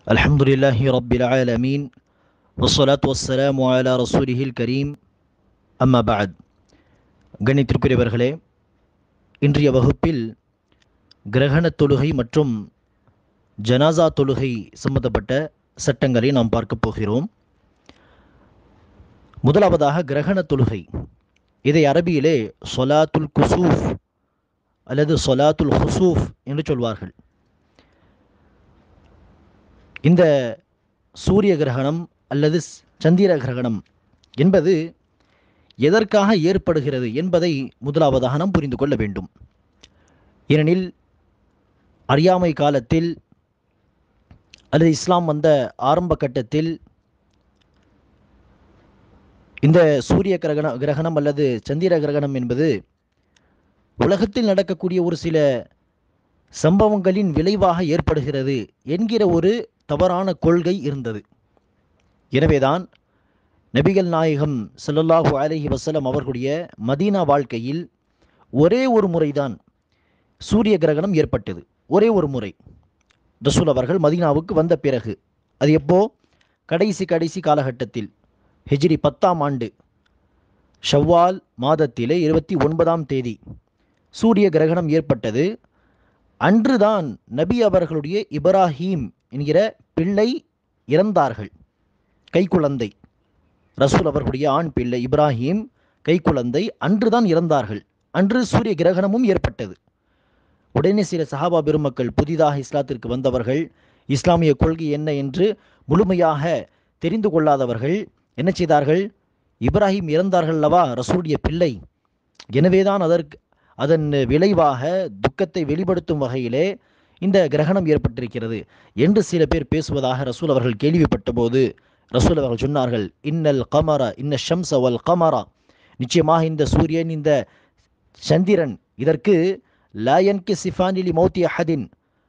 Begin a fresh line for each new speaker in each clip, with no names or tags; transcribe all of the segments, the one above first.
الحمد لله رب العالمين والصلاة والسلام على رسوله الكريم أما بعد கணித்திற்குரியவர்களே இன்றைய வகுப்பில் கிரகண தொழுகை மற்றும் ஜனாசா தொழுகை சம்பந்தப்பட்ட சட்டங்களை நாம் பார்க்க போகிறோம் முதலாவதாக கிரகண தொழுகை இதை அரபியிலே சொலாத்துல் குசூஃப் அல்லது சொலாத்துல் ஹுசூஃப் என்று சொல்வார்கள் இந்த சூரிய கிரகணம் அல்லது சந்திர கிரகணம் என்பது எதற்காக ஏற்படுகிறது என்பதை முதலாவதாக நாம் புரிந்து கொள்ள வேண்டும் ஏனெனில் அறியாமை காலத்தில் அல்லது இஸ்லாம் வந்த ஆரம்ப கட்டத்தில் இந்த சூரிய கிரகண கிரகணம் அல்லது சந்திர கிரகணம் என்பது உலகத்தில் நடக்கக்கூடிய ஒரு சில சம்பவங்களின் விளைவாக ஏற்படுகிறது என்கிற ஒரு தவறான கொள்கை இருந்தது எனவேதான் நபிகள் நாயகம் ஸல்லல்லாஹு அலைஹி வஸல்லம் அவர்களுடைய மதீனா வாழ்க்கையில் ஒரே ஒரு முறைதான் சூரிய கிரகணம் ஏற்பட்டது ஒரே ஒரு முறை ரசூல் அவர்கள் மதீனாவுக்கு வந்த பிறகு அது எப்போ கடைசி கடைசி காலகட்டத்தில் ஹிஜ்ரி பத்தாம் ஆண்டு ஷவ்வால் மாதத்திலே இருபத்தி ஒன்பதாம் தேதி சூரிய கிரகணம் ஏற்பட்டது அன்றுதான் நபி அவர்களுடைய இப்ராஹீம் என்கிற பிள்ளை இறந்தார்கள் கைக்குழந்தை ரசூல் அவர்களுடைய ஆண் பிள்ளை இப்ராஹீம் கைக்குழந்தை அன்றுதான் இறந்தார்கள் அன்று சூரிய கிரகணமும் ஏற்பட்டது உடனே சில சஹாபா பெருமக்கள் புதிதாக இஸ்லாத்திற்கு வந்தவர்கள் இஸ்லாமிய கொள்கை என்ன என்று முழுமையாக தெரிந்து கொள்ளாதவர்கள் என்ன செய்தார்கள் இப்ராஹிம் இறந்தார்கள் அல்லவா ரசூலுடைய பிள்ளை எனவேதான் அதற்கு அதன் விளைவாக துக்கத்தை வெளிப்படுத்தும் வகையிலே இந்த கிரகணம் ஏற்பட்டிருக்கிறது என்று சில பேர் பேசுவதாக ரசூல் அவர்கள் கேள்விப்பட்ட போது ரசூல் அவர்கள் சொன்னார்கள் இன்னல் கமரா இன்ன ஷம்ச வல் கமரா நிச்சயமாக இந்த சூரியன் இந்த சந்திரன் இதற்கு லயன்கி சிஃபானிலி மௌத்தி அஹதின்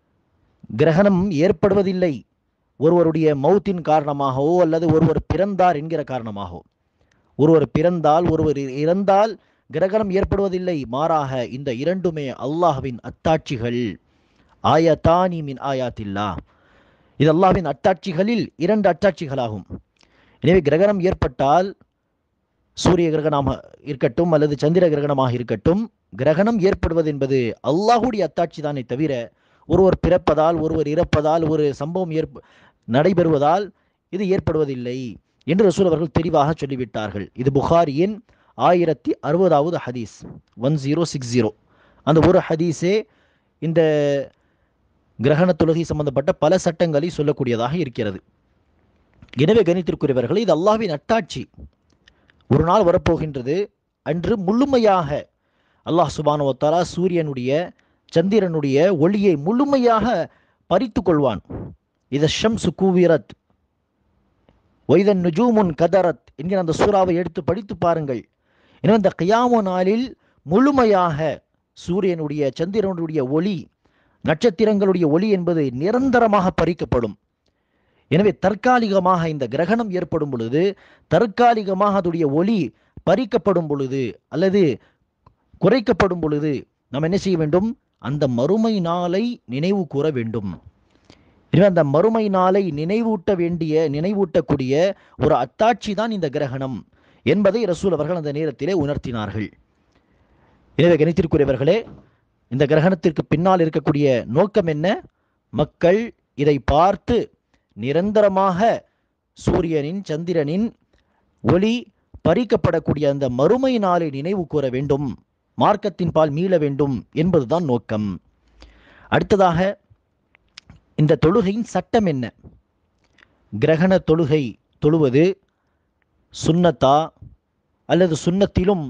கிரகணம் ஏற்படுவதில்லை ஒருவருடைய மௌத்தின் காரணமாகவோ அல்லது ஒருவர் பிறந்தார் என்கிற காரணமாகவோ ஒருவர் பிறந்தால் ஒருவர் இறந்தால் கிரகணம் ஏற்படுவதில்லை மாறாக இந்த இரண்டுமே அல்லாஹ்வின் அத்தாட்சிகள் ஆயத்தானி மின் ஆயாத்தில்லா இது அல்லாஹ்வின் அத்தாட்சிகளில் இரண்டு அத்தாட்சிகளாகும் எனவே கிரகணம் ஏற்பட்டால் சூரிய கிரகணமாக இருக்கட்டும் அல்லது சந்திர கிரகணமாக இருக்கட்டும் கிரகணம் ஏற்படுவது என்பது அல்லாஹுடைய அத்தாட்சி தானே தவிர ஒருவர் பிறப்பதால் ஒருவர் இறப்பதால் ஒரு சம்பவம் ஏற்ப நடைபெறுவதால் இது ஏற்படுவதில்லை என்று ரசூல் அவர்கள் தெளிவாக சொல்லிவிட்டார்கள் இது புகாரியின் ஆயிரத்தி அறுபதாவது ஹதீஸ் ஒன் ஜீரோ சிக்ஸ் ஜீரோ அந்த ஒரு ஹதீஸே இந்த கிரகண தொழுகை சம்பந்தப்பட்ட பல சட்டங்களை சொல்லக்கூடியதாக இருக்கிறது எனவே கணித்திற்குரியவர்கள் இது அல்லாஹ்வின் அட்டாட்சி ஒரு நாள் வரப்போகின்றது அன்று முழுமையாக அல்லாஹ் சுபானுவத்தாரா சூரியனுடைய சந்திரனுடைய ஒளியை முழுமையாக பறித்து கொள்வான் இத ஷம்சு கூவிரத் ஒய்தன் நுஜூமுன் கதரத் என்கிற அந்த சூறாவை எடுத்து படித்து பாருங்கள் எனவே இந்த கியாம நாளில் முழுமையாக சூரியனுடைய சந்திரனுடைய ஒளி நட்சத்திரங்களுடைய ஒளி என்பது நிரந்தரமாக பறிக்கப்படும் எனவே தற்காலிகமாக இந்த கிரகணம் ஏற்படும் பொழுது தற்காலிகமாக அதனுடைய ஒளி பறிக்கப்படும் பொழுது அல்லது குறைக்கப்படும் பொழுது நாம் என்ன செய்ய வேண்டும் அந்த மறுமை நாளை நினைவு கூற வேண்டும் எனவே அந்த மறுமை நாளை நினைவூட்ட வேண்டிய நினைவூட்டக்கூடிய ஒரு அத்தாட்சி தான் இந்த கிரகணம் என்பதை ரசூல் அவர்கள் அந்த நேரத்திலே உணர்த்தினார்கள் எனவே கணித்திற்குரியவர்களே இந்த கிரகணத்திற்கு பின்னால் இருக்கக்கூடிய நோக்கம் என்ன மக்கள் இதை பார்த்து நிரந்தரமாக சூரியனின் சந்திரனின் ஒளி பறிக்கப்படக்கூடிய அந்த மறுமை நாளை நினைவு கூற வேண்டும் மார்க்கத்தின் பால் மீள வேண்டும் என்பதுதான் நோக்கம் அடுத்ததாக இந்த தொழுகையின் சட்டம் என்ன கிரகண தொழுகை தொழுவது சுன்னத்தா அல்லது சுன்னத்திலும்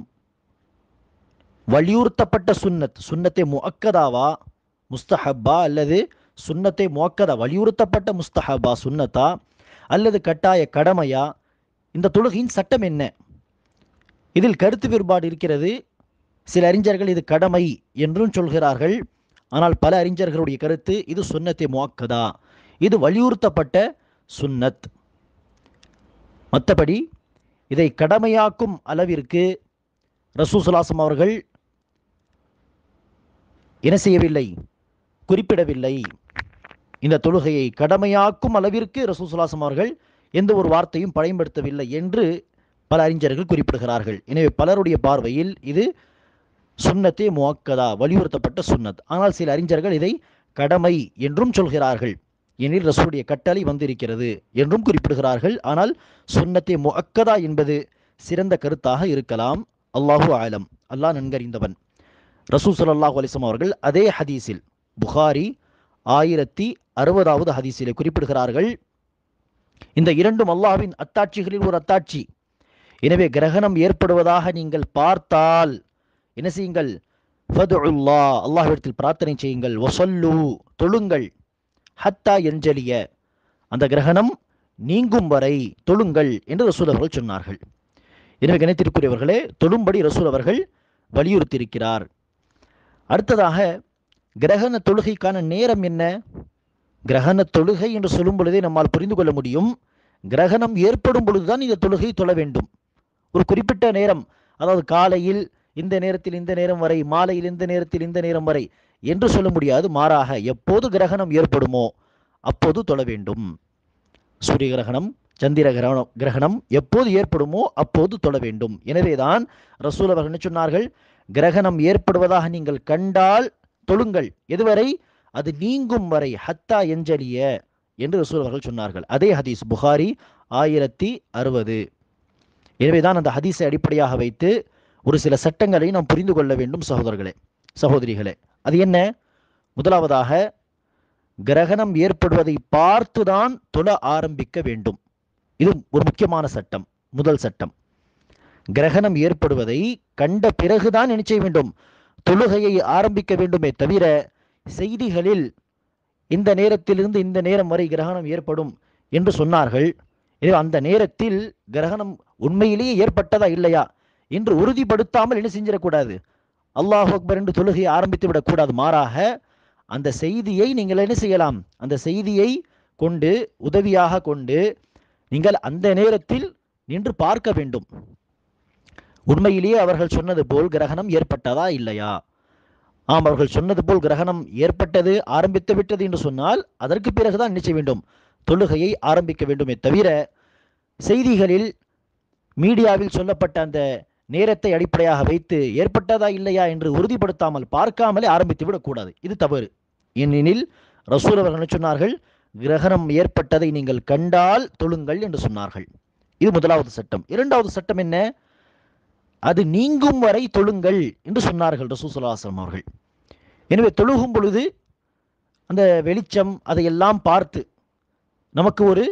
வலியுறுத்தப்பட்ட சுன்னத் சுன்னத்தை முஅக்கதாவா முஸ்தஹப்பா அல்லது சுன்னத்தை முஅக்கதா வலியுறுத்தப்பட்ட முஸ்தஹபா சுன்னத்தா அல்லது கட்டாய கடமையா இந்த தொழுகையின் சட்டம் என்ன இதில் கருத்து வேறுபாடு இருக்கிறது சில அறிஞர்கள் இது கடமை என்றும் சொல்கிறார்கள் ஆனால் பல அறிஞர்களுடைய கருத்து இது சுன்னத்தை முஅக்கதா இது வலியுறுத்தப்பட்ட சுன்னத் மற்றபடி இதை கடமையாக்கும் அளவிற்கு ரசூசுலாசம் அவர்கள் என்ன செய்யவில்லை குறிப்பிடவில்லை இந்த தொழுகையை கடமையாக்கும் அளவிற்கு ரசூசுல்லாசம் அவர்கள் எந்த ஒரு வார்த்தையும் பயன்படுத்தவில்லை என்று பல அறிஞர்கள் குறிப்பிடுகிறார்கள் எனவே பலருடைய பார்வையில் இது சுன்னத்தே முவக்கதா வலியுறுத்தப்பட்ட சுன்னத் ஆனால் சில அறிஞர்கள் இதை கடமை என்றும் சொல்கிறார்கள் எனில் ரசூலுடைய கட்டளை வந்திருக்கிறது என்றும் குறிப்பிடுகிறார்கள் ஆனால் சுன்னத்தே முஅக்கதா என்பது சிறந்த கருத்தாக இருக்கலாம் அல்லாஹு ஆலம் அல்லாஹ் நன்கறிந்தவன் ரசூல் ஸல்லல்லாஹு அலைஹி வஸல்லம் அவர்கள் அதே ஹதீஸில் புகாரி ஆயிரத்தி அறுபதாவது ஹதீஸிலே குறிப்பிடுகிறார்கள் இந்த இரண்டும் அல்லாஹ்வின் அத்தாட்சிகளில் ஒரு அத்தாட்சி எனவே கிரகணம் ஏற்படுவதாக நீங்கள் பார்த்தால் என்ன செய்யுங்கள் ஃபதுல்லா அல்லாஹ்விடத்தில் பிரார்த்தனை செய்யுங்கள் வசல்லு தொழுங்கள் ஹத்தா எஞ்சலிய அந்த கிரகணம் நீங்கும் வரை தொழுங்கள் என்று ரசூல் அவர்கள் சொன்னார்கள் எனவே கணித்திற்குரியவர்களே தொழும்படி ரசூல் அவர்கள் வலியுறுத்தியிருக்கிறார் அடுத்ததாக கிரகண தொழுகைக்கான நேரம் என்ன கிரகண தொழுகை என்று சொல்லும் பொழுதே நம்மால் புரிந்து கொள்ள முடியும் கிரகணம் ஏற்படும் பொழுதுதான் இந்த தொழுகை தொழ வேண்டும் ஒரு குறிப்பிட்ட நேரம் அதாவது காலையில் இந்த நேரத்தில் இந்த நேரம் வரை மாலையில் இந்த நேரத்தில் இந்த நேரம் வரை என்று சொல்ல முடியாது மாறாக எப்போது கிரகணம் ஏற்படுமோ அப்போது தொழ வேண்டும் சூரிய கிரகணம் சந்திர கிரகணம் கிரகணம் எப்போது ஏற்படுமோ அப்போது தொழ வேண்டும் எனவேதான் ரசூல் அவர்கள் என்ன சொன்னார்கள் கிரகணம் ஏற்படுவதாக நீங்கள் கண்டால் தொழுங்கள் எதுவரை அது நீங்கும் வரை ஹத்தா எஞ்சலிய என்று ரசூல் அவர்கள் சொன்னார்கள் அதே ஹதீஸ் புகாரி ஆயிரத்தி அறுபது எனவேதான் அந்த ஹதீஸை அடிப்படையாக வைத்து ஒரு சில சட்டங்களை நாம் புரிந்து கொள்ள வேண்டும் சகோதரர்களே சகோதரிகளே அது என்ன முதலாவதாக கிரகணம் ஏற்படுவதை பார்த்துதான் தொழ ஆரம்பிக்க வேண்டும் இது ஒரு முக்கியமான சட்டம் முதல் சட்டம் கிரகணம் ஏற்படுவதை கண்ட பிறகுதான் என்ன செய்ய வேண்டும் தொழுகையை ஆரம்பிக்க வேண்டுமே தவிர செய்திகளில் இந்த நேரத்திலிருந்து இந்த நேரம் வரை கிரகணம் ஏற்படும் என்று சொன்னார்கள் எனவே அந்த நேரத்தில் கிரகணம் உண்மையிலேயே ஏற்பட்டதா இல்லையா என்று உறுதிப்படுத்தாமல் என்ன செஞ்சிடக்கூடாது அல்லாஹ் அக்பர் என்று தொழுகையை ஆரம்பித்து விடக்கூடாது மாறாக அந்த செய்தியை நீங்கள் என்ன செய்யலாம் அந்த செய்தியை கொண்டு உதவியாக கொண்டு நீங்கள் அந்த நேரத்தில் நின்று பார்க்க வேண்டும் உண்மையிலேயே அவர்கள் சொன்னது போல் கிரகணம் ஏற்பட்டதா இல்லையா ஆம் அவர்கள் சொன்னது போல் கிரகணம் ஏற்பட்டது ஆரம்பித்து விட்டது என்று சொன்னால் அதற்கு பிறகுதான் என்ன செய்ய வேண்டும் தொழுகையை ஆரம்பிக்க வேண்டுமே தவிர செய்திகளில் மீடியாவில் சொல்லப்பட்ட அந்த நேரத்தை அடிப்படையாக வைத்து ஏற்பட்டதா இல்லையா என்று உறுதிப்படுத்தாமல் பார்க்காமலே ஆரம்பித்து விடக்கூடாது இது தவறு ஏனெனில் ரசூல் அவர்கள் என்ன சொன்னார்கள் கிரகணம் ஏற்பட்டதை நீங்கள் கண்டால் தொழுங்கள் என்று சொன்னார்கள் இது முதலாவது சட்டம் இரண்டாவது சட்டம் என்ன அது நீங்கும் வரை தொழுங்கள் என்று சொன்னார்கள் ரசூசுல்லாஸ்லம் அவர்கள் எனவே தொழுகும் பொழுது அந்த வெளிச்சம் அதையெல்லாம் பார்த்து நமக்கு ஒரு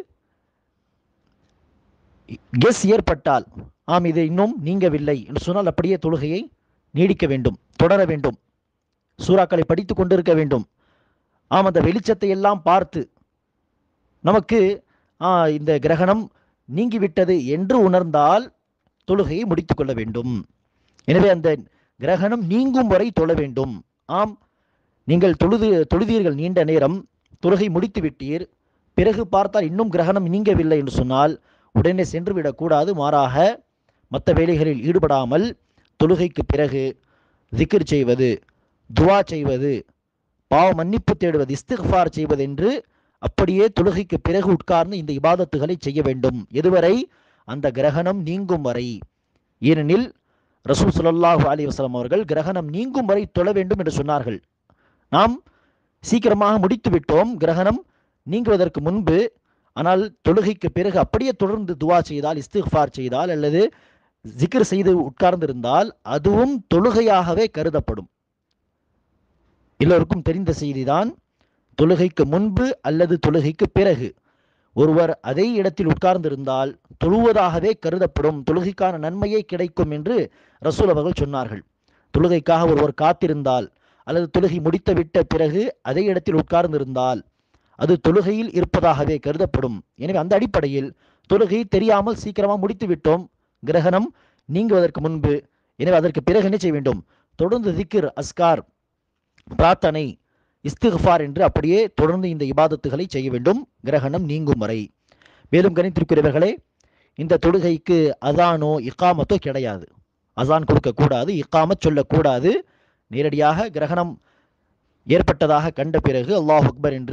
கெஸ் ஏற்பட்டால் ஆம் இது இன்னும் நீங்கவில்லை என்று சொன்னால் அப்படியே தொழுகையை நீடிக்க வேண்டும் தொடர வேண்டும் சூறாக்களை படித்து கொண்டிருக்க வேண்டும் ஆம் அந்த வெளிச்சத்தை எல்லாம் பார்த்து நமக்கு ஆ, இந்த கிரகணம் நீங்கிவிட்டது என்று உணர்ந்தால் தொழுகையை முடித்துக் கொள்ள வேண்டும் எனவே அந்த கிரகணம் நீங்கும் வரை தொழ வேண்டும் ஆம் நீங்கள் தொழுது தொழுதீர்கள் நீண்ட நேரம் தொழுகை முடித்து விட்டீர் பிறகு பார்த்தால் இன்னும் கிரகணம் நீங்கவில்லை என்று சொன்னால் உடனே சென்று விடக்கூடாது மாறாக மற்ற வேலைகளில் ஈடுபடாமல் தொழுகைக்கு பிறகு திக்ர் செய்வது துவா செய்வது பாவ மன்னிப்பு தேடுவது இஸ்திஃபார் செய்வது என்று அப்படியே தொழுகைக்கு பிறகு உட்கார்ந்து இந்த இபாதத்துகளை செய்ய வேண்டும் எதுவரை அந்த கிரகணம் நீங்கும் வரை ஏனெனில் ரசூல் ஸல்லல்லாஹு அலைஹி வஸல்லம் அவர்கள் கிரகணம் நீங்கும் வரை தொழ வேண்டும் என்று சொன்னார்கள் நாம் சீக்கிரமாக முடித்து விட்டோம் கிரகணம் நீங்குவதற்கு முன்பு ஆனால் தொழுகைக்கு பிறகு அப்படியே தொடர்ந்து துவா செய்தால் இஸ்திஃபார் செய்தால் அல்லது ஜிக்ர் செய்து உட்கார்ந்திருந்தால் அதுவும் தொழுகையாகவே கருதப்படும் எல்லோருக்கும் தெரிந்த செய்திதான் தொழுகைக்கு முன்பு அல்லது தொழுகைக்கு பிறகு ஒருவர் அதே இடத்தில் உட்கார்ந்திருந்தால் தொழுவதாகவே கருதப்படும் தொழுகைக்கான நன்மையே கிடைக்கும் என்று ரசூல் அவர்கள் சொன்னார்கள் தொழுகைக்காக ஒருவர் காத்திருந்தால் அல்லது தொழுகை முடித்துவிட்ட பிறகு அதே இடத்தில் உட்கார்ந்திருந்தால் அது தொழுகையில் இருப்பதாகவே கருதப்படும் எனவே அந்த அடிப்படையில் தொழுகை தெரியாமல் சீக்கிரமாக முடித்து விட்டோம் கிரகணம் நீங்குவதற்கு முன்பு எனவே அதற்கு பிறகு என்ன செய்ய வேண்டும் தொடர்ந்து திக்ர் அஸ்கார் பிரார்த்தனை இஸ்திஃபார் என்று அப்படியே தொடர்ந்து இந்த இபாதத்துகளை செய்ய வேண்டும் கிரகணம் நீங்கும் வரை மேலும் கணித்திருக்கிறவர்களே இந்த தொழுகைக்கு அதானோ இக்காமத்தோ கிடையாது அசான் கொடுக்கக்கூடாது இக்காமத் சொல்லக்கூடாது நேரடியாக கிரகணம் ஏற்பட்டதாக கண்ட பிறகு அல்லாஹ் அக்பர் என்று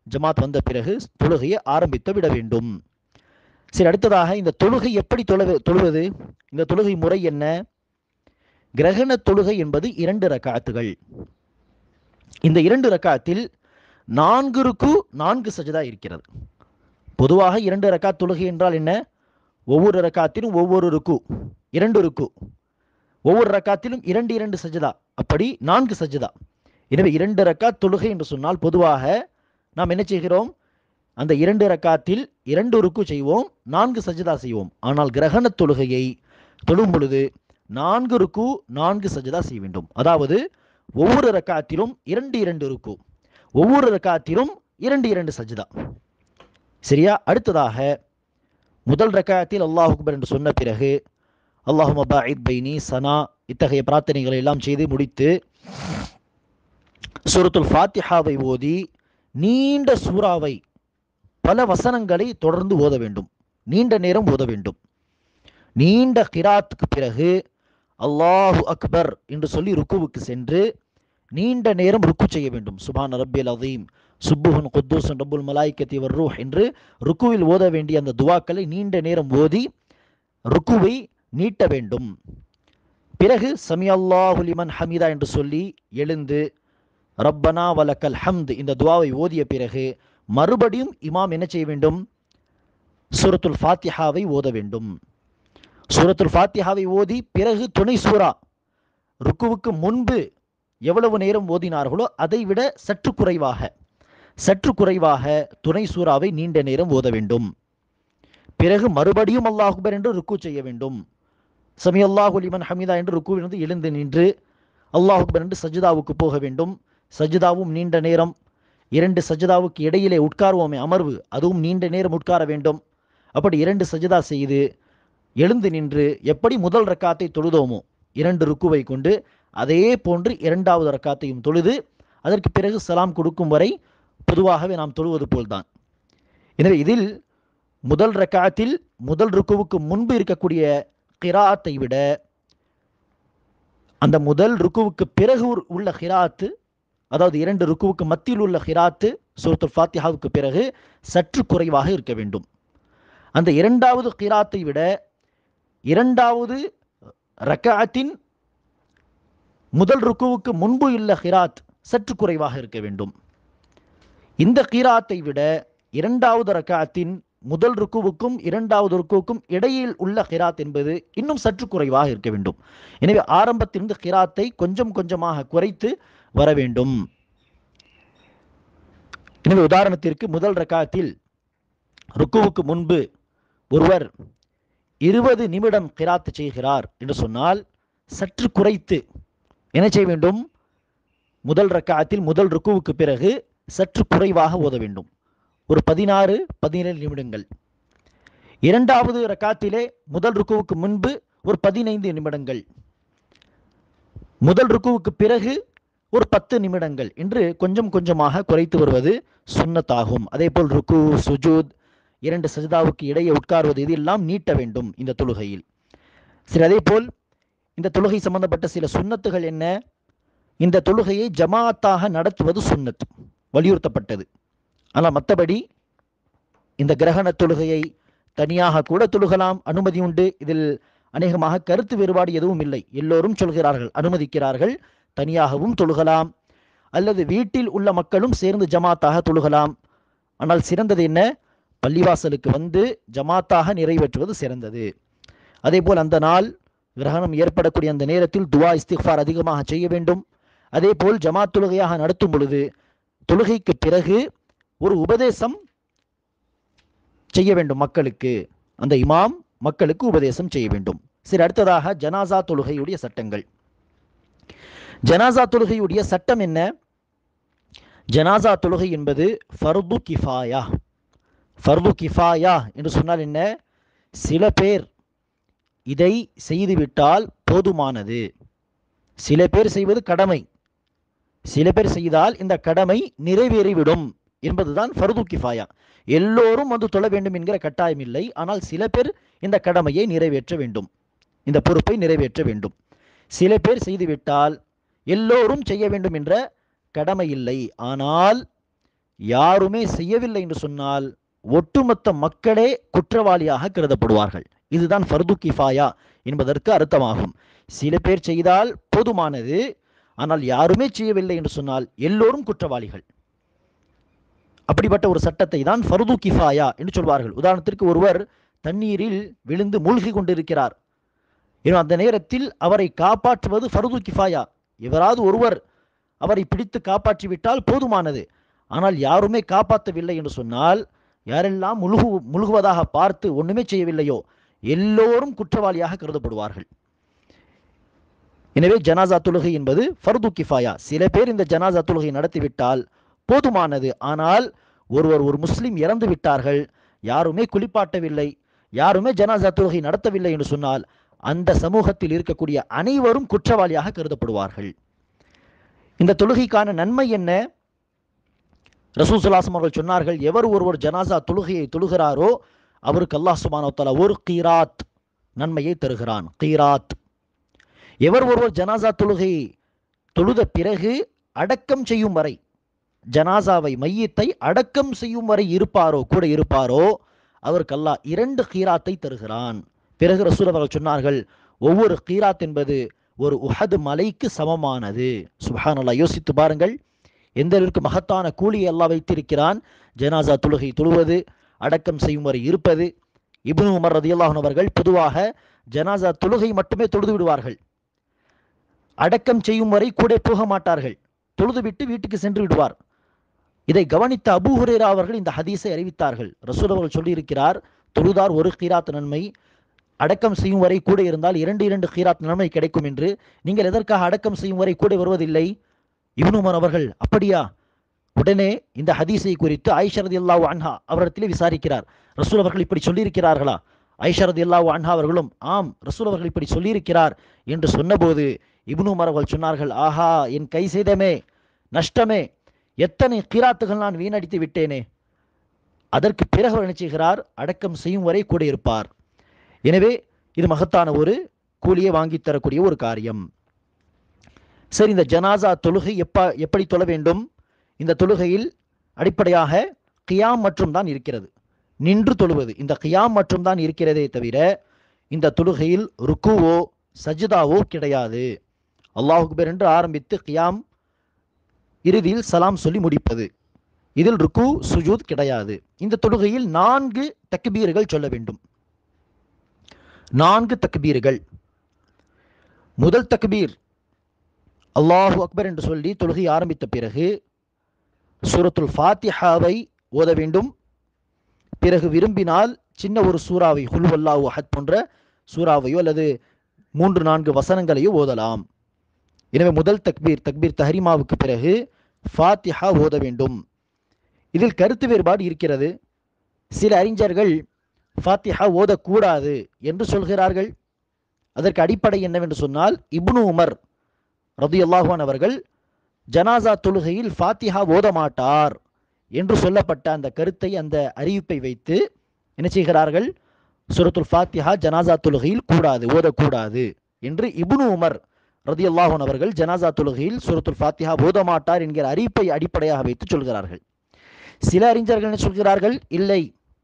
ஜமாத் வந்த பிறகு தொழுகையை ஆரம்பித்து விட வேண்டும் சரி அடுத்ததாக இந்த தொழுகை எப்படி தொழுவ தொழுவது இந்த தொழுகை முறை என்ன கிரகண தொழுகை என்பது இரண்டு ரக்காத்துகள் இந்த இரண்டு ரக்காத்தில் நான்கு ருக்கு நான்கு சஜதா இருக்கிறது பொதுவாக இரண்டு ரக்காத் தொழுகை என்றால் என்ன ஒவ்வொரு ரக்காத்திலும் ஒவ்வொரு ருக்கு இரண்டு ருக்கு ஒவ்வொரு ரக்காத்திலும் இரண்டு இரண்டு சஜதா அப்படி நான்கு சஜதா எனவே இரண்டு ரக்காத் தொழுகை என்று சொன்னால் பொதுவாக நாம் என்ன செய்கிறோம் அந்த இரண்டு ரக்காத்தில் இரண்டு ருக்கு செய்வோம் நான்கு சஜதா செய்வோம் ஆனால் கிரகண தொழுகையை தொழும் பொழுது நான்கு ருக்கு நான்கு சஜதா செய்ய வேண்டும் அதாவது ஒவ்வொரு ரக்காத்திலும் இரண்டு இரண்டு ருக்கு ஒவ்வொரு ரக்காத்திலும் இரண்டு இரண்டு சஜதா சரியா அடுத்ததாக முதல் ரக்காத்தில் அல்லாஹ் அக்பர் என்று சொன்ன பிறகு அல்லாஹு மபாயித் பைனி சனா இத்தகைய பிரார்த்தனைகளை எல்லாம் செய்து முடித்து சூரத்துல் ஃபாத்திஹாவை ஓதி நீண்ட சூறாவை பல வசனங்களை தொடர்ந்து ஓத வேண்டும் நீண்ட நேரம் ஓத வேண்டும் நீண்ட கிராத்துக்கு பிறகு அல்லாஹு அக்பர் என்று சொல்லி ருக்குவுக்கு சென்று நீண்ட நேரம் ருக்கு செய்ய வேண்டும் சுபான் ரப்பியல் அதீம் சுப்புஹன் குத்தூசன் ரப்புல் மலாய்க்கத்தி வர்ரூஹ் என்று ருக்குவில் ஓத வேண்டிய அந்த துவாக்களை நீண்ட நேரம் ஓதி ருக்குவை நீட்ட வேண்டும் பிறகு சமி அல்லாஹு லிமன் ஹமீதா என்று சொல்லி எழுந்து ரப்பனா வலக்கல் ஹம்த் இந்த துவாவை ஓதிய பிறகு மறுபடியும் இமாம் என்ன செய்ய வேண்டும் சூரத்துல் ஃபாத்திஹாவை ஓத வேண்டும் சூரத்துல் ஃபாத்திஹாவை ஓதி பிறகு துணை சூரா ருக்குவுக்கு முன்பு எவ்வளவு நேரம் ஓதினார்களோ அதை விட சற்று குறைவாக சற்று குறைவாக துணை சூறாவை நீண்ட நேரம் ஓத வேண்டும் பிறகு மறுபடியும் அல்லாஹ் அக்பர் என்று ருக்கு செய்ய வேண்டும் சமி அல்லாஹு லிமன் ஹமீதா என்று ருக்குவிலிருந்து எழுந்து நின்று அல்லாஹ் அக்பர் என்று சஜிதாவுக்கு போக வேண்டும் சஜிதாவும் நீண்ட நேரம் இரண்டு சஜிதாவுக்கு இடையிலே உட்காருவோமே அமர்வு அதுவும் நீண்ட நேரம் உட்கார வேண்டும் அப்படி இரண்டு சஜிதா செய்து எழுந்து நின்று எப்படி முதல் ரக்காத்தை தொழுதோமோ இரண்டு ருக்குவை கொண்டு அதே போன்று இரண்டாவது ரக்காத்தையும் தொழுது அதற்கு பிறகு சலாம் கொடுக்கும் வரை பொதுவாகவே நாம் தொழுவது போல்தான் எனவே இதில் முதல் ரக்காத்தில் முதல் ருக்குவுக்கு முன்பு இருக்கக்கூடிய கிராத்தை விட அந்த முதல் ருக்குவுக்கு பிறகு உர்- உள்ள ஹிராத்து அதாவது இரண்டு ருக்குவுக்கு மத்தியில் உள்ள ஹிராத்து சூரத்துல் ஃபாத்திஹாவுக்கு பிறகு சற்று குறைவாக இருக்க வேண்டும் அந்த இரண்டாவது கிராத்தை விட இரண்டாவது ரக்காத்தின் முதல் ருக்குவுக்கு முன்பு உள்ள ஹிராத் சற்று குறைவாக இருக்க வேண்டும் இந்த கீராத்தை விட இரண்டாவது ரக்காத்தின் முதல் ருக்குவுக்கும் இரண்டாவது ருக்குவுக்கும் இடையில் உள்ள ஹிராத் என்பது இன்னும் சற்று குறைவாக இருக்க வேண்டும் எனவே ஆரம்பத்திலிருந்து ஹிராத்தை கொஞ்சம் கொஞ்சமாக குறைத்து வர வேண்டும் எனவே உதாரணத்திற்கு முதல் ரக்காத்தில் ருக்குவுக்கு முன்பு ஒருவர் இருபது நிமிடம் கிராத்து செய்கிறார் என்று சொன்னால் சற்று குறைத்து என்ன செய்ய வேண்டும் முதல் ரக்காத்தில் முதல் ருக்குவுக்கு பிறகு சற்று குறைவாக ஓத வேண்டும் ஒரு பதினாறு பதினேழு நிமிடங்கள் இரண்டாவது ரக்காத்திலே முதல் ருக்குவுக்கு முன்பு ஒரு பதினைந்து நிமிடங்கள் முதல் ருக்குவுக்கு பிறகு ஒரு பத்து நிமிடங்கள் என்று கொஞ்சம் கொஞ்சமாக குறைத்து வருவது சுன்னத்தாகும் அதே போல் ருக்கு சுஜூத் இரண்டு சஜிதாவுக்கு இடையே உட்கார்வது இதெல்லாம் நீட்ட வேண்டும் இந்த தொழுகையில் சரி அதே போல் இந்த தொழுகை சம்பந்தப்பட்ட சில சுன்னத்துகள் என்ன இந்த தொழுகையை ஜமாத்தாக நடத்துவது சுன்னத் வலியுறுத்தப்பட்டது ஆனால் மற்றபடி இந்த கிரகண தொழுகையை தனியாக கூட தொழுகலாம் அனுமதி உண்டு இதில் அநேகமாக கருத்து வேறுபாடு எதுவும் இல்லை எல்லோரும் சொல்கிறார்கள் அனுமதிக்கிறார்கள் தனியாகவும் தொழுகலாம் அல்லது வீட்டில் உள்ள மக்களும் சேர்ந்து ஜமாத்தாக தொழுகலாம் ஆனால் சிறந்தது என்ன பள்ளிவாசலுக்கு வந்து ஜமாத்தாக நிறைவேற்றுவது சிறந்தது அதேபோல் அந்த நாள் கிரகணம் ஏற்படக்கூடிய அந்த நேரத்தில் துவா இஸ்திஃபார் அதிகமாக செய்ய வேண்டும் அதே போல் ஜமாத் தொழுகையாக நடத்தும் பொழுது தொழுகைக்கு பிறகு ஒரு உபதேசம் செய்ய வேண்டும் மக்களுக்கு அந்த இமாம் மக்களுக்கு உபதேசம் செய்ய வேண்டும் சரி அடுத்ததாக ஜனாசா தொழுகையுடைய சட்டங்கள் ஜனாசா தொழுகையுடைய சட்டம் என்ன ஜனாசா தொழுகை என்பது ஃபர்து கிஃபாயா ஃபர்து கிஃபாயா என்று சொன்னால் என்ன சில பேர் இதை செய்துவிட்டால் போதுமானது சில பேர் செய்வது கடமை சில பேர் செய்தால் இந்த கடமை நிறைவேறிவிடும் என்பதுதான் ஃபர்து கிஃபாயா எல்லோரும் வந்து தொழ வேண்டும் என்கிற கட்டாயம் இல்லை ஆனால் சில பேர் இந்த கடமையை நிறைவேற்ற வேண்டும் இந்த பொறுப்பை நிறைவேற்ற வேண்டும் சில பேர் செய்துவிட்டால் எல்லோரும் செய்ய வேண்டும் என்ற கடமை இல்லை ஆனால் யாருமே செய்யவில்லை என்று சொன்னால் ஒட்டுமொத்த மக்களே குற்றவாளியாக கருதப்படுவார்கள் இதுதான் ஃபர்து கிஃபாயா என்பதற்கு அர்த்தமாகும் சில பேர் செய்தால் போதுமானது ஆனால் யாருமே செய்யவில்லை என்று சொன்னால் எல்லோரும் குற்றவாளிகள் அப்படிப்பட்ட ஒரு சட்டத்தை தான் ஃபர்து கிஃபாயா என்று சொல்வார்கள் உதாரணத்திற்கு ஒருவர் தண்ணீரில் விழுந்து மூழ்கி கொண்டிருக்கிறார் இன்னும் அந்த நேரத்தில் அவரை காப்பாற்றுவது ஃபர்து கிஃபாயா எவராவது ஒருவர் அவரை பிடித்து காப்பாற்றிவிட்டால் போதுமானது ஆனால் யாருமே காப்பாற்றவில்லை என்று சொன்னால் யாரெல்லாம் முழுகு முழுகுவதாக பார்த்து ஒண்ணுமே செய்யவில்லையோ எல்லோரும் குற்றவாளியாக கருதப்படுவார்கள் எனவே ஜனாசா தொழுகை என்பது ஃபர்து கிஃபாயா சில பேர் இந்த ஜனாசா தொழுகை நடத்திவிட்டால் போதுமானது ஆனால் ஒருவர் ஒரு முஸ்லிம் இறந்து விட்டார்கள் யாருமே குளிப்பாட்டவில்லை யாருமே ஜனாசா தொழுகை நடத்தவில்லை என்று சொன்னால் அந்த சமூகத்தில் இருக்கக்கூடிய அனைவரும் குற்றவாளியாக கருதப்படுவார்கள் இந்த தொழுகைக்கான நன்மை என்ன ரசூசுல்லாசம் அவர்கள் சொன்னார்கள் எவர் ஒருவர் ஜனாசா தொழுகையை தொழுகிறாரோ அவருக்கு அல்லாஹ் சுபானோ தலா ஒரு கீராத் நன்மையை தருகிறான் கீராத் எவர் ஒருவர் ஜனாசா தொழுகை தொழுத பிறகு அடக்கம் செய்யும் வரை ஜனாசாவை மையத்தை அடக்கம் செய்யும் வரை இருப்பாரோ கூட இருப்பாரோ அவருக்கு அல்லாஹ் இரண்டு கீராத்தை தருகிறான் பிறகு ரசூல் அவர்கள் சொன்னார்கள் ஒவ்வொரு கீராத் என்பது ஒரு உஹது மலைக்கு சமமானது சுபஹானல்லா யோசித்து பாருங்கள் எந்த அளவிற்கு மகத்தான கூலியை அல்லாஹ் வைத்திருக்கிறான் ஜனாசா தொழுகை தொழுவது அடக்கம் செய்யும் வரை இருப்பது இப்னு உமர் ரதியல்லாஹன் அவர்கள் பொதுவாக ஜனாசா தொழுகை மட்டுமே தொழுது விடுவார்கள் அடக்கம் செய்யும் வரை கூட போக மாட்டார்கள் தொழுதுவிட்டு வீட்டுக்கு சென்று விடுவார் இதை கவனித்த அபூ ஹுரேரா அவர்கள் இந்த ஹதீஸை அறிவித்தார்கள் ரசூல் அவர்கள் சொல்லியிருக்கிறார் தொழுதார் ஒரு கீராத் நன்மை அடக்கம் செய்யும் வரை கூட இருந்தால் இரண்டு இரண்டு கீராத் நன்மை கிடைக்கும் என்று நீங்கள் எதற்காக அடக்கம் செய்யும் வரை கூட வருவதில்லை இப்னு உமர் அவர்கள் அப்படியா உடனே இந்த ஹதீஸை குறித்து ஐஷரதி அல்லாஹ் அன்ஹா அவரிடத்திலே விசாரிக்கிறார் ரசூல் அவர்கள் இப்படி சொல்லியிருக்கிறார்களா ஐஷரதி அல்லாஹ் அன்ஹா அவர்களும் ஆம் ரசூல் அவர்கள் இப்படி சொல்லியிருக்கிறார் என்று சொன்னபோது இப்னு உமர் அவர்கள் சொன்னார்கள் ஆஹா என் கை செய்தமே நஷ்டமே எத்தனை கிராத்துகள் நான் வீணடித்து விட்டேனே அதற்கு பிறகு அவர் என்ன செய்கிறார் அடக்கம் செய்யும் வரை கூட இருப்பார் எனவே இது மகத்தான ஒரு கூலியை வாங்கித் தரக்கூடிய ஒரு காரியம் சரி இந்த ஜனாசா தொழுகை எப்ப எப்படி தொழ வேண்டும் இந்த தொழுகையில் அடிப்படையாக கியாம் மற்றும் தான் இருக்கிறது நின்று தொழுவது இந்த கியாம் மற்றும் தான் இருக்கிறதே தவிர இந்த தொழுகையில் ருக்குவோ சஜிதாவோ கிடையாது அல்லாஹ் அக்பர் என்று ஆரம்பித்து கியாம் இறுதியில் சலாம் சொல்லி முடிப்பது இதில் ருக்கு சுஜூத் கிடையாது இந்த தொழுகையில் நான்கு தக்பீர்கள் சொல்ல வேண்டும் நான்கு தக்பீர்கள் முதல் தக்பீர் அல்லாஹு அக்பர் என்று சொல்லி தொழுகை ஆரம்பித்த பிறகு சூரத்துல் ஃபாத்திஹாவை ஓத வேண்டும் பிறகு விரும்பினால் சின்ன ஒரு சூறாவை ஹுல்வல்லாஹு அஹத் போன்ற சூறாவையோ அல்லது மூன்று நான்கு வசனங்களையோ ஓதலாம் எனவே முதல் தக்பீர் தக்பீர் தஹரிமாவுக்கு பிறகு ஃபாத்திஹா ஓத வேண்டும் இதில் கருத்து வேறுபாடு இருக்கிறது சில அறிஞர்கள் ஃபாத்திஹா ஓதக்கூடாது என்று சொல்கிறார்கள் அதற்கு அடிப்படை என்னவென்று சொன்னால் இப்னு உமர் ரதியுல்லாஹான் அவர்கள் ஜனாசா தொழுகையில் ஃபாத்திஹா ஓத மாட்டார் என்று சொல்லப்பட்ட அந்த கருத்தை அந்த அறிவிப்பை வைத்து என்ன செய்கிறார்கள் சுரத்துல் ஃபாத்திஹா ஜனாசா தொழுகையில் கூடாது ஓதக்கூடாது என்று இப்னு உமர் ரதியுல்லாஹன் அவர்கள் ஜனாசா தொழுகையில் சூரத்துல் ஃபாத்திஹா ஓத மாட்டார் என்கிற அறிவிப்பை அடிப்படையாக வைத்து சொல்கிறார்கள் சில அறிஞர்கள் என்ன சொல்கிறார்கள் இல்லை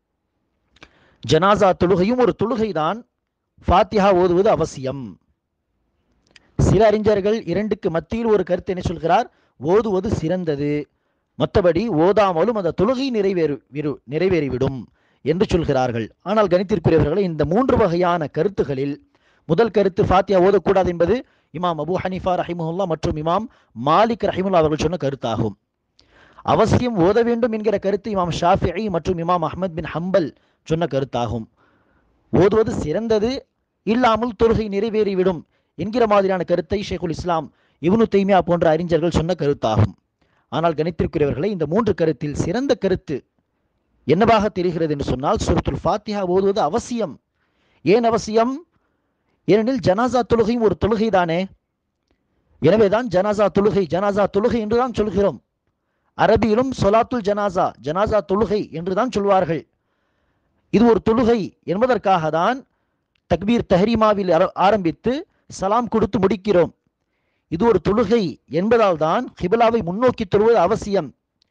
ஜனாசா தொழுகையும் ஒரு தொழுகைதான் ஃபாத்திஹா ஓதுவது அவசியம் சில அறிஞர்கள் இரண்டுக்கு மத்தியில் ஒரு கருத்து என்ன சொல்கிறார் ஓதுவது சிறந்தது மற்றபடி ஓதாமலும் அந்த தொழுகை நிறைவேறு விரு- நிறைவேறிவிடும் என்று சொல்கிறார்கள் ஆனால் கணித்திற்குரியவர்களை இந்த மூன்று வகையான கருத்துகளில் முதல் கருத்து ஃபாத்தியா ஓதக்கூடாது என்பது இமாம் அபு ஹனீஃபா ரஹிமுல்லா மற்றும் இமாம் மாலிக் ரஹிமுல்லா அவர்கள் சொன்ன கருத்தாகும் அவசியம் ஓத வேண்டும் என்கிற கருத்து இமாம் ஷாஃபிஇ மற்றும் இமாம் அஹ்மத் பின் ஹம்பல் சொன்ன கருத்தாகும் ஓதுவது சிறந்தது இல்லாமல் தொழுகை நிறைவேறிவிடும் என்கிற மாதிரியான கருத்தை ஷேகுல் இஸ்லாம் இப்னு தைமியா போன்ற அறிஞர்கள் சொன்ன கருத்தாகும் ஆனால் கணித்திருக்கிறவர்களை இந்த மூன்று கருத்தில் சிறந்த கருத்து என்னவாக தெரிகிறது என்று சொன்னால் சூரத்துல் ஃபாத்திஹா ஓதுவது அவசியம் ஏன் அவசியம் ஏனெனில் ஜனாசா தொழுகையும் ஒரு தொழுகை தானே எனவேதான் ஜனாசா தொழுகை ஜனாசா தொழுகை என்றுதான் சொல்கிறோம் அரபியிலும் சொலாத்துல் ஜனாசா ஜனாசா தொழுகை என்றுதான் சொல்வார்கள் இது ஒரு தொழுகை என்பதற்காக தான் தக்பீர் தஹரீமாவில் ஆர- ஆரம்பித்து சலாம் கொடுத்து முடிக்கிறோம் இது ஒரு தொழுகை என்பதால் தான் கிபிலாவை முன்னோக்கி தொழுவது அவசியம்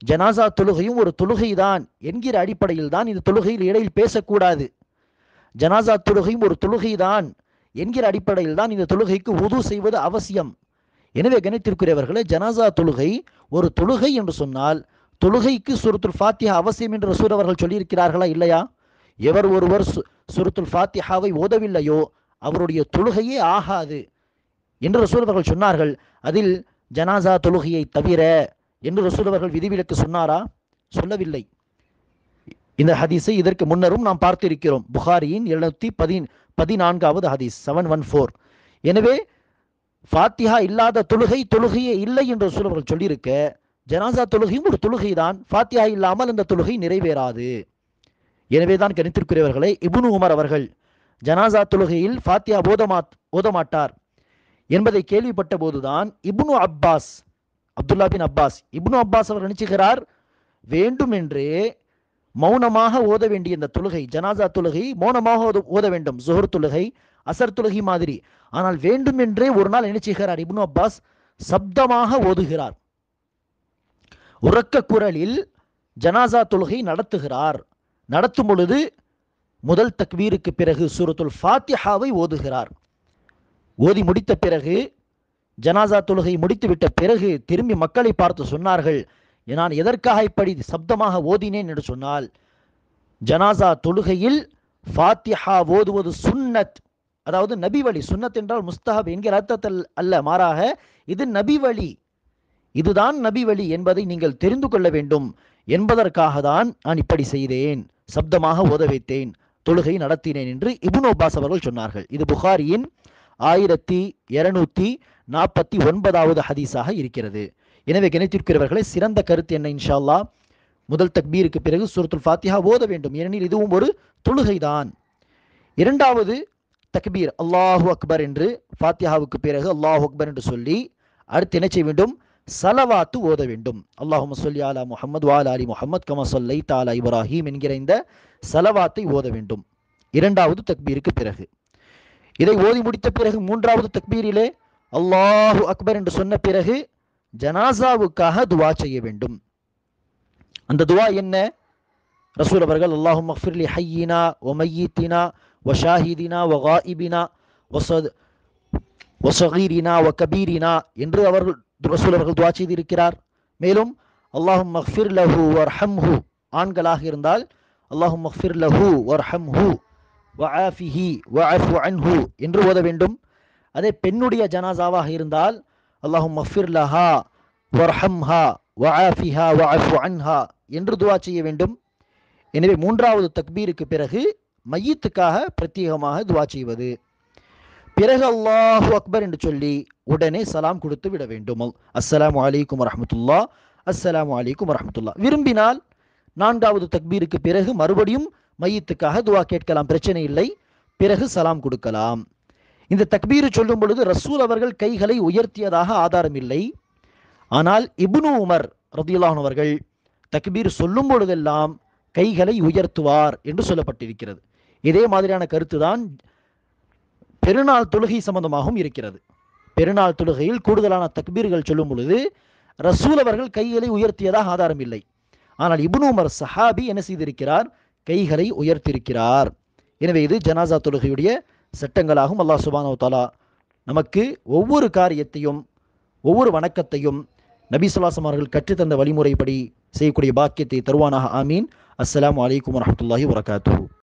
ஜனாசா தொழுகையும் ஒரு தொழுகைதான் என்கிற அடிப்படையில் தான் இந்த தொழுகையில் இடையில் பேசக்கூடாது ஜனாசா தொழுகையும் ஒரு தொழுகைதான் என்கிற அடிப்படையில் தான் இந்த தொழுகைக்கு உது செய்வது அவசியம் எனவே கணித்திருக்கிறவர்களே ஜனாசா தொழுகை ஒரு தொழுகை என்று சொன்னால் தொழுகைக்கு சுருத்துல் ஃபாத்திஹா அவசியம் என்று ரசூல் அவர்கள் சொல்லியிருக்கிறார்களா இல்லையா எவர் ஒருவர் சு- சுருத்துல் ஃபாத்திஹாவை ஓதவில்லையோ அவருடைய தொழுகையே ஆகாது என்று ரசூல் அவர்கள் சொன்னார்கள் அதில் ஜனாசா தொழுகையை தவிர என்று ரசூல் அவர்கள் விதிவிலக்கு சொன்னாரா சொல்லவில்லை இந்த ஹதீஸை இதற்கு முன்னரும் நாம் பார்த்திருக்கிறோம் புகாரியின் எழுநூத்தி பதின் பதினான்காவது ஹதீஸ் செவன் ஒன் ஃபோர் எனவே ஃபாத்திஹா இல்லாத தொழுகை தொழுகையே இல்லை என்று ரசூல் அவர்கள் சொல்லியிருக்க ஜனாசா தொழுகையும் ஒரு தொழுகைதான் ஃபாத்திஹா இல்லாமல் அந்த தொழுகை நிறைவேறாது எனவே தான் கணித்திருக்கிறவர்களே இப்னு உமர் அவர்கள் ஜனாசா தொழுகையில் ஃபாத்தியா ஓதமா ஓதமாட்டார் என்பதை கேள்விப்பட்ட போதுதான் Ibn Abbas Abdullah bin Abbas Ibn Abbas அவர் நினைச்சுகிறார் வேண்டுமென்றே மௌனமாக ஓத வேண்டிய இந்த தொழுகை ஜனாசா தொழுகை மௌனமாக ஓத ஓத வேண்டும் ஜுஹர் தொழுகை அசர் தொழுகை மாதிரி ஆனால் வேண்டுமென்றே ஒரு நாள் நினைச்சுகிறார் இப்னு அப்பாஸ் சப்தமாக ஓதுகிறார் உறக்க குரலில் ஜனாசா தொழுகை நடத்துகிறார் நடத்தும் பொழுது முதல் தக்வீருக்கு பிறகு சூரத்துல் ஃபாத்திஹாவை ஓதுகிறார் ஓதி முடித்த பிறகு ஜனாசா தொழுகை முடித்துவிட்ட பிறகு திரும்பி மக்களை பார்த்து சொன்னார்கள் நான் எதற்காக இப்படி சப்தமாக ஓதினேன் என்று சொன்னால் ஜனாசா தொழுகையில் ஃபாத்திஹா ஓதுவது சுன்னத் அதாவது நபி வழி சுன்னத் என்றால் முஸ்தஹப் என்கிற அர்த்தத்தில் அல்ல மாறாக இது நபி வழி இதுதான் நபி வழி என்பதை நீங்கள் தெரிந்து கொள்ள வேண்டும் என்பதற்காக தான் நான் இப்படி செய்தேன் சப்தமாக ஓத வைத்தேன் தொழுகை நடத்தினேன் என்று இப்னு அப்பாஸ் அவர்கள் சொன்னார்கள் இது புகாரியின் ஆயிரத்தி இருநூத்தி நாற்பத்தி ஒன்பதாவது ஹதீஸாக இருக்கிறது எனவே கிணைத்திருக்கிறவர்களே சிறந்த கருத்து என்ன இன்ஷா அல்லாஹ் முதல் தக்பீருக்கு பிறகு சூரத்துல் ஃபாத்திஹா ஓத வேண்டும் ஏனெனில் இதுவும் ஒரு தொழுகைதான் இரண்டாவது தக்பீர் அல்லாஹு அக்பர் என்று ஃபாத்திஹாவுக்கு பிறகு அல்லாஹு அக்பர் என்று சொல்லி அடுத்து என்ன செய்ய வேண்டும் சலவாத்து ஓத வேண்டும் அல்லாஹும சொல்லி அலா முஹம்மது வால் அலி முஹம்மத் கமா சொல்லை தாலா இப்ராஹிம் என்கிற இந்த சலவாத்தை ஓத வேண்டும் இரண்டாவது தக்பீருக்கு பிறகு இதை ஓதி முடித்த பிறகு மூன்றாவது தக்பீரிலே அல்லாஹு அக்பர் என்று சொன்ன பிறகு ஜனாசாவுக்காக துவா செய்ய வேண்டும் அந்த துவா என்ன ரசூல் அவர்கள் அல்லாஹு மஃபிர்லி ஹையினா ஒ மையீத்தினா ஒ ஷாஹிதினா ஒ காயிபினா ஒசத் ஒசகீரினா ஒ கபீரினா என்று அவர்கள் ரசூல் அவர்கள் துவா செய்திருக்கிறார் மேலும் அல்லாஹும் மஃபிர் லஹு வர்ஹம்ஹு ஆண்களாக இருந்தால் அல்லாஹும் மஃபிர் லஹு வர்ஹம்ஹு வஆஃபிஹி வஅஃபு அன்ஹு என்று ஓத வேண்டும் அதே பெண்ணுடைய ஜனாசாவாக இருந்தால் அல்லாஹும் மஃபிர் லஹா வர்ஹம்ஹா வஆஃபிஹா வஅஃபு அன்ஹா என்று துவா செய்ய வேண்டும் எனவே மூன்றாவது தக்பீருக்கு பிறகு மையத்துக்காக பிரத்யேகமாக துவா செய்வது பிறகு அல்லாஹு அக்பர் என்று சொல்லி உடனே சலாம் கொடுத்து விட வேண்டும் அஸ்ஸலாமு அலைக்கும் வரஹ்மத்துல்லா அஸ்ஸலாமு அலைக்கும் வரஹ்மத்துல்லா விரும்பினால் நான்காவது தக்பீருக்கு பிறகு மறுபடியும் மையத்துக்காக துவா கேட்கலாம் பிரச்சனை இல்லை பிறகு சலாம் கொடுக்கலாம் இந்த தக்பீர் சொல்லும் பொழுது ரசூல் அவர்கள் கைகளை உயர்த்தியதாக ஆதாரம் இல்லை ஆனால் இப்னு உமர் ரதியுல்லாஹன் அவர்கள் தக்பீர் சொல்லும் பொழுதெல்லாம் கைகளை உயர்த்துவார் என்று சொல்லப்பட்டிருக்கிறது இதே மாதிரியான கருத்து தான் பெருநாள் தொழுகை சம்பந்தமாகவும் இருக்கிறது பெருநாள் தொழுகையில் கூடுதலான தக்பீர்கள் சொல்லும் பொழுது ரசூல் அவர்கள் கைகளை உயர்த்தியதாக ஆதாரம் இல்லை ஆனால் இப்னு உமர் சஹாபி என்ன செய்திருக்கிறார் கைகளை உயர்த்தியிருக்கிறார் எனவே இது ஜனாசா தொழுகையுடைய சட்டங்களாகும் அல்லாஹ் சுபானோ தாலா நமக்கு ஒவ்வொரு காரியத்தையும் ஒவ்வொரு வணக்கத்தையும் நபி சொல்லாசம் அவர்கள் கற்றுத்தந்த வழிமுறைப்படி செய்யக்கூடிய பாக்கியத்தை தருவானாக ஆமீன் அஸ்ஸலாமு அலைக்கும் வரஹ்மத்துல்லாஹி வரகாத்துஹு